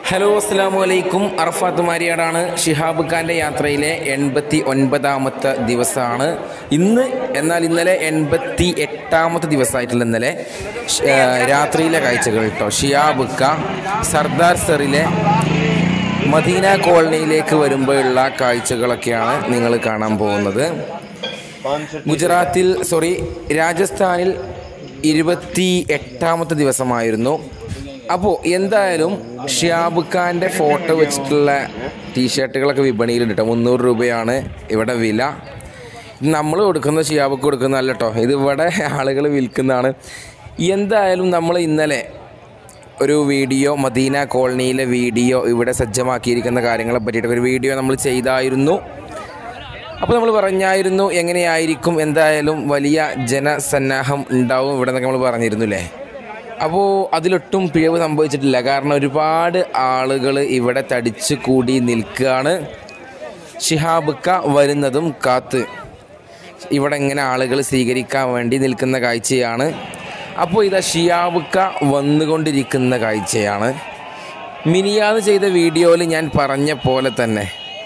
hello അസ്സാമു അലൈക്കും അറഫാത്ത് മാരിയാടാണ് ഷിഹാബ് ഖാൻ്റെ യാത്രയിലെ എൺപത്തി ഒൻപതാമത്തെ ദിവസമാണ് ഇന്ന് എന്നാൽ ഇന്നലെ എൺപത്തി എട്ടാമത്തെ ദിവസമായിട്ടുള്ള ഇന്നലെ ഷ്- ആ, രാത്രിയിലെ കാഴ്ചകൾ കേട്ടോ ഷിഹാബ് ഖാ സർദാർ സറിലെ മദീന കോളനിയിലേക്ക് വരുമ്പോഴുള്ള കാഴ്ചകളൊക്കെയാണ് നിങ്ങൾ കാണാൻ പോകുന്നത് ഗുജറാത്തിൽ സോറി രാജസ്ഥാനിൽ ഇരുപത്തി എട്ടാമത്തെ ദിവസമായിരുന്നു അപ്പോൾ എന്തായാലും ഷിയാബ് ഖാൻ്റെ ഫോട്ടോ വെച്ചിട്ടുള്ള ടീഷർട്ടുകളൊക്കെ വിപണിയിലുണ്ട് കേട്ടോ മുന്നൂറ് രൂപയാണ് ഇവിടെ വില ഇത് നമ്മൾ കൊടുക്കുന്ന ഷിയാബക്ക് കൊടുക്കുന്നതല്ല കേട്ടോ ഇത് ഇവിടെ ആളുകൾ വിൽക്കുന്നതാണ് എന്തായാലും നമ്മൾ ഇന്നലെ ഒരു വീഡിയോ മദീന കോളനിയിലെ വീഡിയോ ഇവിടെ സജ്ജമാക്കിയിരിക്കുന്ന കാര്യങ്ങളെ പറ്റിയിട്ട് ഒരു വീഡിയോ നമ്മൾ ചെയ്തായിരുന്നു അപ്പോൾ നമ്മൾ പറഞ്ഞായിരുന്നു എങ്ങനെയായിരിക്കും എന്തായാലും വലിയ ജനസന്നാഹം ഉണ്ടാവും ഇവിടെ നിന്നൊക്കെ നമ്മൾ പറഞ്ഞിരുന്നു അല്ലേ അപ്പോൾ അതിലൊട്ടും പിഴവ് സംഭവിച്ചിട്ടില്ല കാരണം ഒരുപാട് ആളുകൾ ഇവിടെ തടിച്ചു കൂടി നിൽക്കുകയാണ് ഷിഹാബുക്ക വരുന്നതും കാത്ത് ഇവിടെ ഇങ്ങനെ ആളുകൾ സ്വീകരിക്കാൻ വേണ്ടി നിൽക്കുന്ന കാഴ്ചയാണ് അപ്പോൾ ഇതാ ഷിയാബുക്ക വന്നുകൊണ്ടിരിക്കുന്ന കാഴ്ചയാണ് മിനിയാന്ന് ചെയ്ത വീഡിയോയിൽ ഞാൻ പറഞ്ഞ പോലെ തന്നെ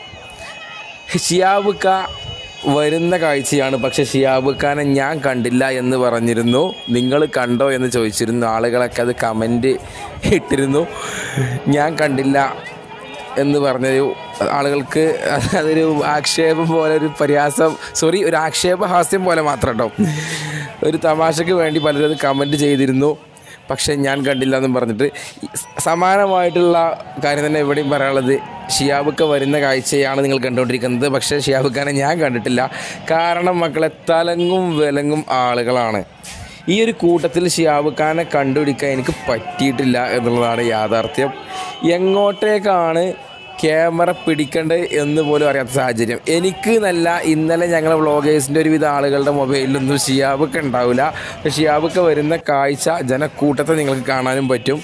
ഷിയാബ് ഖാ വരുന്ന കാഴ്ചയാണ് പക്ഷെ ഷിയാബ് ഖാനെ ഞാൻ കണ്ടില്ല എന്ന് പറഞ്ഞിരുന്നു നിങ്ങൾ കണ്ടോ എന്ന് ചോദിച്ചിരുന്നു ആളുകളൊക്കെ അത് കമൻറ്റ് ഇട്ടിരുന്നു ഞാൻ കണ്ടില്ല എന്ന് പറഞ്ഞൊരു ആളുകൾക്ക് അതൊരു ആക്ഷേപം പോലെ ഒരു പരിഹാസം സോറി ഒരു ആക്ഷേപഹാസ്യം പോലെ മാത്രം കേട്ടോ ഒരു തമാശക്ക് വേണ്ടി പലരും അത് കമൻറ്റ് ചെയ്തിരുന്നു പക്ഷെ ഞാൻ കണ്ടില്ല എന്നും പറഞ്ഞിട്ട് സമാനമായിട്ടുള്ള കാര്യം തന്നെ ഇവിടെയും പറയാനുള്ളത് ഷിയാബുക്ക വരുന്ന കാഴ്ചയാണ് നിങ്ങൾ കണ്ടുകൊണ്ടിരിക്കുന്നത് പക്ഷേ ഷിയാബുക്കാനെ ഞാൻ കണ്ടിട്ടില്ല കാരണം മക്കളെ തലങ്ങും വിലങ്ങും ആളുകളാണ് ഈ ഒരു കൂട്ടത്തിൽ ഷിയാബ് ഖാനെ കണ്ടുപിടിക്കാൻ എനിക്ക് പറ്റിയിട്ടില്ല എന്നുള്ളതാണ് യാഥാർത്ഥ്യം എങ്ങോട്ടേക്കാണ് ക്യാമറ പിടിക്കേണ്ടത് എന്ന് പോലും അറിയാത്ത സാഹചര്യം എനിക്ക് നല്ല ഇന്നലെ ഞങ്ങളെ വ്ളോഗേഴ്സിൻ്റെ ഒരുവിധ ആളുകളുടെ മൊബൈലിലൊന്നും ഷിയാബൊക്കെ ഉണ്ടാവില്ല പക്ഷേ ഷിയാബൊക്കെ വരുന്ന കാഴ്ച ജനക്കൂട്ടത്തെ നിങ്ങൾക്ക് കാണാനും പറ്റും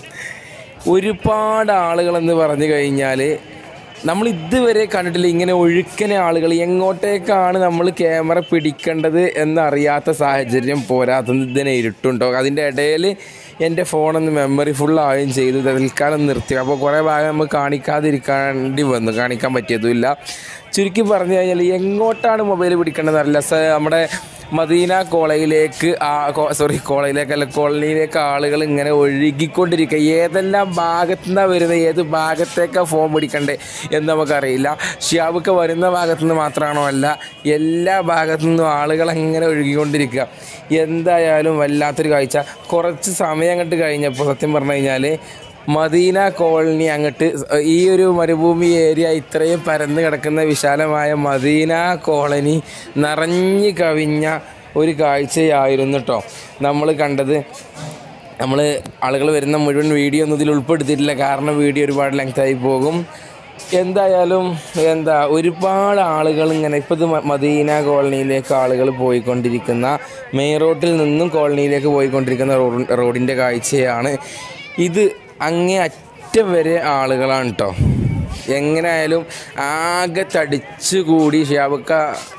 ഒരുപാട് ആളുകളെന്ന് പറഞ്ഞു കഴിഞ്ഞാൽ നമ്മൾ ഇതുവരെ കണ്ടിട്ടില്ല ഇങ്ങനെ ഒഴുക്കനെ ആളുകൾ എങ്ങോട്ടേക്കാണ് നമ്മൾ ക്യാമറ പിടിക്കേണ്ടത് എന്നറിയാത്ത സാഹചര്യം പോരാത്തത് ഇതിനെ ഇരുട്ടുണ്ടോ അതിൻ്റെ ഇടയിൽ എൻ്റെ ഫോണൊന്ന് മെമ്മറി ഫുള്ളാവുകയും ചെയ്തു തൽക്കാലം നിർത്തി അപ്പോൾ കുറേ ഭാഗം നമുക്ക് കാണിക്കാതിരിക്കേണ്ടി വന്നു കാണിക്കാൻ പറ്റിയതുമില്ല ചുരുക്കി പറഞ്ഞു കഴിഞ്ഞാൽ എങ്ങോട്ടാണ് മൊബൈൽ പിടിക്കേണ്ടത് അറിയില്ല സ നമ്മുടെ മദീന കോളേജിലേക്ക് ആ സോറി കോളേജിലേക്കല്ല കോളനിയിലേക്ക് ആളുകൾ ഇങ്ങനെ ഒഴുകിക്കൊണ്ടിരിക്കുക ഏതെല്ലാം ഭാഗത്തു നിന്നാണ് വരുന്നത് ഏത് ഭാഗത്തേക്കാണ് ഫോൺ പിടിക്കണ്ടേ എന്ന് നമുക്കറിയില്ല ഷിയാബൊക്കെ വരുന്ന ഭാഗത്തു നിന്ന് മാത്രമാണോ അല്ല എല്ലാ ഭാഗത്തു നിന്നും ആളുകൾ അങ്ങനെ ഒഴുകിക്കൊണ്ടിരിക്കുക എന്തായാലും വല്ലാത്തൊരു കാഴ്ച കുറച്ച് സമയം അങ്ങോട്ട് കഴിഞ്ഞപ്പോൾ സത്യം പറഞ്ഞു കഴിഞ്ഞാൽ മദീന കോളനി അങ്ങോട്ട് ഈ ഒരു മരുഭൂമി ഏരിയ ഇത്രയും പരന്ന് കിടക്കുന്ന വിശാലമായ മദീന കോളനി നിറഞ്ഞു കവിഞ്ഞ ഒരു കാഴ്ചയായിരുന്നു കേട്ടോ നമ്മൾ കണ്ടത് നമ്മൾ ആളുകൾ വരുന്ന മുഴുവൻ വീഡിയോ ഒന്നും ഇതിൽ ഉൾപ്പെടുത്തിയിട്ടില്ല കാരണം വീഡിയോ ഒരുപാട് ലെങ്തായി പോകും എന്തായാലും എന്താ ഒരുപാട് ആളുകൾ ഇങ്ങനെ ഇപ്പോൾ ഇത് മ- മദീന കോളനിയിലേക്ക് ആളുകൾ പോയിക്കൊണ്ടിരിക്കുന്ന മെയിൻ റോഡിൽ നിന്നും കോളനിയിലേക്ക് പോയിക്കൊണ്ടിരിക്കുന്ന റോഡ് റോഡിൻ്റെ കാഴ്ചയാണ് ഇത് അങ്ങേ അറ്റം വരെ ആളുകളാണ് കേട്ടോ എങ്ങനെയായാലും ആകെ തടിച്ചു കൂടി ഷിയാബക്ക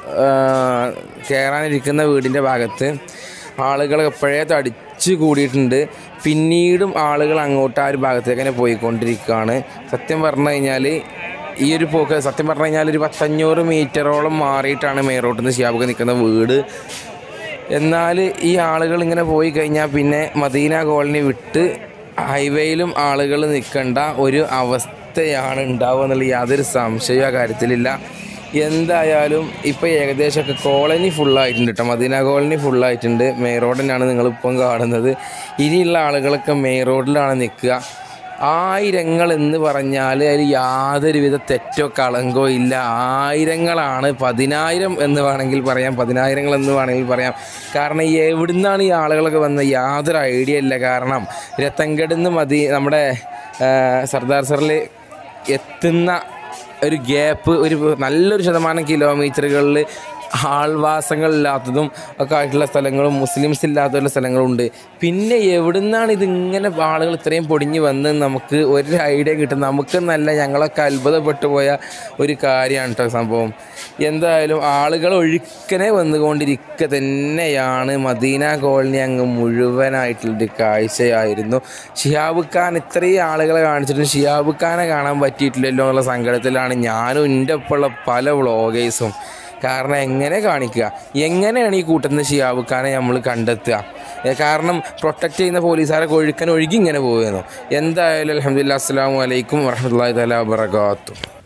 കയറാനിരിക്കുന്ന വീടിൻ്റെ ഭാഗത്ത് ആളുകൾ എപ്പോഴേ തടിച്ചു കൂടിയിട്ടുണ്ട് പിന്നീടും ആളുകൾ അങ്ങോട്ട് ആ ഒരു ഭാഗത്തേക്ക് തന്നെ പോയിക്കൊണ്ടിരിക്കുകയാണ് സത്യം പറഞ്ഞു കഴിഞ്ഞാൽ ഈ ഒരു പോക്ക് സത്യം പറഞ്ഞു കഴിഞ്ഞാൽ ഒരു പത്തഞ്ഞൂറ് മീറ്ററോളം മാറിയിട്ടാണ് മെയിൻ റോഡിൽ നിന്ന് ഷിയാബക്ക നിൽക്കുന്ന വീട് എന്നാൽ ഈ ആളുകൾ ഇങ്ങനെ പോയി കഴിഞ്ഞാൽ പിന്നെ മദീന കോളനി വിട്ട് ഹൈവേയിലും ആളുകൾ നിൽക്കേണ്ട ഒരു അവസ്ഥയാണ് ഉണ്ടാവുക എന്നുള്ള യാതൊരു സംശയവും ആ കാര്യത്തിലില്ല എന്തായാലും ഇപ്പോൾ ഏകദേശമൊക്കെ കോളനി ഫുള്ളായിട്ടുണ്ട് കേട്ടോ മദീന കോളനി ഫുള്ളായിട്ടുണ്ട് മെയിൻ റോഡ് തന്നെയാണ് നിങ്ങളിപ്പം കാണുന്നത് ഇനിയുള്ള ആളുകളൊക്കെ മെയിൻ റോഡിലാണ് നിൽക്കുക ആയിരങ്ങൾ എന്ന് പറഞ്ഞാൽ അതിൽ യാതൊരുവിധ തെറ്റോ കളങ്കോ ഇല്ല ആയിരങ്ങളാണ് പതിനായിരം എന്ന് വേണമെങ്കിൽ പറയാം പതിനായിരങ്ങൾ എന്ന് വേണമെങ്കിൽ പറയാം കാരണം എവിടുന്നാണ് ഈ ആളുകളൊക്കെ വന്നത് യാതൊരു ഐഡിയ ഇല്ല കാരണം രത്തൻഗഡിന്ന് മതി നമ്മുടെ ആ, സർദാർ സറിൽ എത്തുന്ന ഒരു ഗ്യാപ്പ് ഒരു നല്ലൊരു ശതമാനം കിലോമീറ്ററുകളിൽ ആൾവാസങ്ങളില്ലാത്തതും ഒക്കെ ആയിട്ടുള്ള സ്ഥലങ്ങളും മുസ്ലിംസ് ഇല്ലാത്ത സ്ഥലങ്ങളും ഉണ്ട് പിന്നെ എവിടുന്നാണ് ഇതിങ്ങനെ ആളുകൾ ഇത്രയും പൊടിഞ്ഞ് വന്ന് നമുക്ക് ഒരു ഐഡിയ കിട്ടും നമുക്ക് നല്ല ഞങ്ങളൊക്കെ അത്ഭുതപ്പെട്ടു പോയ ഒരു കാര്യമാണ് കേട്ടോ സംഭവം എന്തായാലും ആളുകൾ ഒഴുക്കനെ വന്നുകൊണ്ടിരിക്കുക തന്നെയാണ് മദീന കോളനി അങ്ങ് മുഴുവനായിട്ടുള്ളൊരു കാഴ്ചയായിരുന്നു ഷിഹാബ് ഖാൻ ഇത്രയും ആളുകളെ കാണിച്ചിട്ടും ഷിഹാബ് ഖാനെ കാണാൻ പറ്റിയിട്ടില്ലല്ലോ എന്നുള്ള സങ്കടത്തിലാണ് ഞാനും എൻ്റെ ഒപ്പമുള്ള പല വ്ളോഗേഴ്സും കാരണം എങ്ങനെ കാണിക്കുക എങ്ങനെയാണ് ഈ കൂട്ടത്തിൽ നിന്ന് ഷിയാബ് ഖാനെ നമ്മൾ കണ്ടെത്തുക ഏ, കാരണം പ്രൊട്ടക്റ്റ് ചെയ്യുന്ന പോലീസുകാരെ ഒഴുക്കാൻ ഒഴുകി ഇങ്ങനെ പോകുന്നു എന്തായാലും അലഹമുല്ല അസ്സാം വലൈക്കും വർഹമുല്ലാ തല വാബർക്കാത്തു